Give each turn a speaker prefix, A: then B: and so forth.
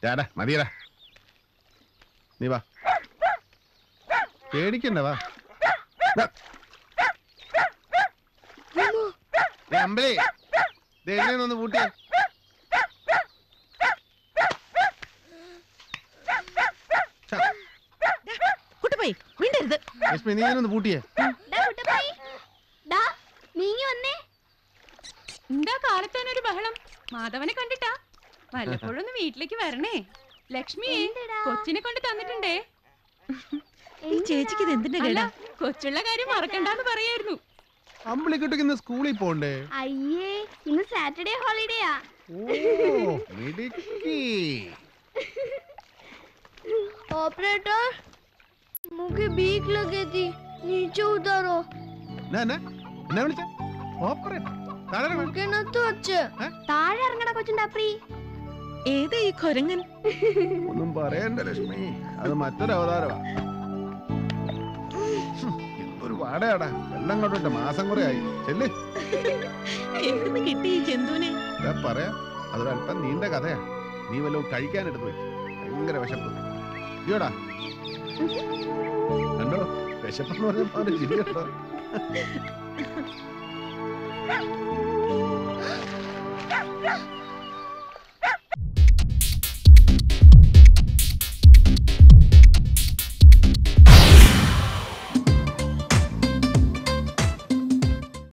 A: ചേടാ മതിയടാ നീ വാ പേടിക്കണ്ട വാ ദാ. ദേ അമ്പലേ ദേ എന്നെ ഒന്ന് പൂട്ടിയേ ഛ,
B: കുട്ടുപോയി മിണ്ടരുത്
A: ലക്ഷ്മി നീ ഒന്ന് പൂട്ടിയേ
C: ഡാ കുട്ടപ്പായി ഡാ നീങ്ങി വന്നേ
D: എന്താ കാലത്തേനൊരു ബഹളം മാധവനെ കണ്ടിട്ടാ വല്ലപ്പോഴും ഒന്ന് വീട്ടിലേക്ക് വരണേ ലക്ഷ്മി
C: എന്തെടാ?
D: കൊച്ചിനെ കൊണ്ട് തന്നിട്ടുണ്ടേ
B: ഈ ചേച്ചിക്ക് ഇത് എന്തിന്റെ
D: അല്ല
B: കേടാ
D: കൊച്ചുള്ള കാര്യം മറക്കണ്ടെന്ന് പറയായിരുന്നു
A: അമ്പളിക്കുട്ടിക്ക് ഇന്ന് സ്കൂളിൽ പോണ്ടേ
C: അയ്യേ ഇന്ന് സാറ്റർഡേ ഹോളിഡേയാ
A: ഓ മിടുക്കി
C: ऑपरेटर मुझे भीख लगी थी नीचे उतारो
A: എന്നാ എന്നാ എന്നാ വിളിച്ച ഓപ്പറേറ്റർ താഴെ വേണം
C: मुझे न तो अच्छे
A: ഏ?
C: താഴെ ഇറങ്ങട കൊച്ചിന്റെ അപ്രി
B: ഏതാ ഈ കൊരങ്ങൻ
A: ഒന്നും പറയണ്ട ലക്ഷ്മി അത് മറ്റൊരു അവതാരമാ ഹും, എന്തൊരു വാടയാടാ വെള്ളം കൊണ്ടിട്ട് മാസം കുറെ ആയി ചെല്ല്
B: എവിടുന്ന് കിട്ടി ഈ ജന്തുവിനെ
A: ഇതാ പറയാ അതൊരല്പം നീണ്ട കഥയാ നീ വല്ലതും കഴിക്കാൻ എടുത്തു പോയി ഭയങ്കര വിശപ്പ് ഇയ്യോടാ കണ്ടോ വിശപ്പെന്ന് പറഞ്ഞപ്പോ അവന്റെ ചിരി കണ്ടോ